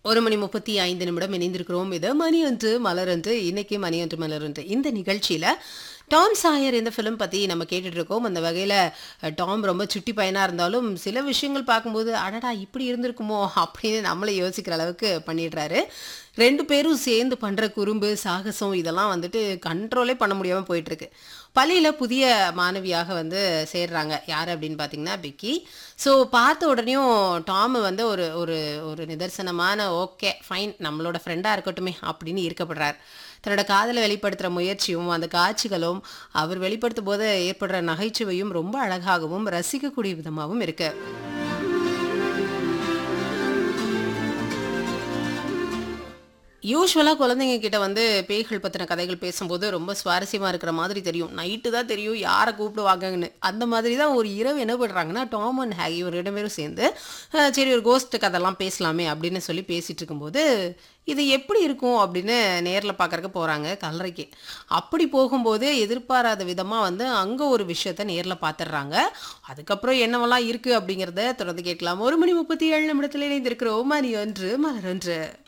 ஒரு மணி முப்பத்தி ஐந்து நிமிடம் இணைந்திருக்கிறோம் இது மணி ஒன்று மலரன்று இன்னைக்கு மணி ஒன்று மலரன்று இந்த நிகழ்ச்சியில டாம் சாயர் இந்த ஃபிலிம் பத்தி நம்ம கேட்டுட்டு இருக்கோம் அந்த வகையில அஹ், டாம் ரொம்ப சுட்டி பையனா இருந்தாலும் சில விஷயங்கள் பார்க்கும்போது அடடா இப்படி இருந்திருக்குமோ அப்படின்னு நம்மளை யோசிக்கிற அளவுக்கு பண்ணிடுறாரு ரெண்டு பேரும் சேர்ந்து பண்ற குறும்பு சாகசம் இதெல்லாம் வந்துட்டு கண்ட்ரோலே பண்ண முடியாம போயிட்டு இருக்கு பள்ளியில புதிய மாணவியாக வந்து சேர்றாங்க யார் அப்படின்னு பார்த்தீங்கன்னா பிக்கி ஸோ பார்த்த உடனேயும் டாம் வந்து ஒரு ஒரு ஒரு நிதர்சனமான ஓகே ஃபைன் நம்மளோட ஃப்ரெண்டாக இருக்கட்டுமே அப்படின்னு ஈர்க்கப்படுறார் தன்னோட காதலை வெளிப்படுத்துகிற முயற்சியும் அந்த காட்சிகளும் அவர் வெளிப்படுத்தும் போது ஏற்படுற நகைச்சுவையும் ரொம்ப அழகாகவும் ரசிக்கக்கூடிய விதமாகவும் இருக்கு யூஸ்வலாக குழந்தைங்க கிட்ட வந்து பேய்கள் பற்றின கதைகள் பேசும்போது ரொம்ப சுவாரஸ்யமாக இருக்கிற மாதிரி தெரியும் நைட்டு தான் தெரியும் யாரை கூப்பிடுவாங்கன்னு அந்த மாதிரி தான் ஒரு இரவு என்ன பண்ணுறாங்கன்னா டாம் அண்ட் ஹேகி ஒரு ரெண்டு பேரும் சேர்ந்து அஹ், சரி ஒரு கோஸ்ட் கதைலாம் பேசலாமே அப்படின்னு சொல்லி பேசிட்டு இருக்கும்போது இது எப்படி இருக்கும் அப்படின்னு நேரில் பார்க்கறக்கு போகிறாங்க கல்லறைக்கு அப்படி போகும்போது எதிர்பாராத விதமாக வந்து அங்கே ஒரு விஷயத்த நேரில் பார்த்துடுறாங்க அதுக்கப்புறம் என்னவெல்லாம் இருக்குது அப்படிங்கிறத தொடர்ந்து கேட்கலாம் ஒரு மணி முப்பத்தி ஏழு நிமிடத்தில் இணைந்திருக்கிறோம் மணி ஒன்று மலர் ஒன்று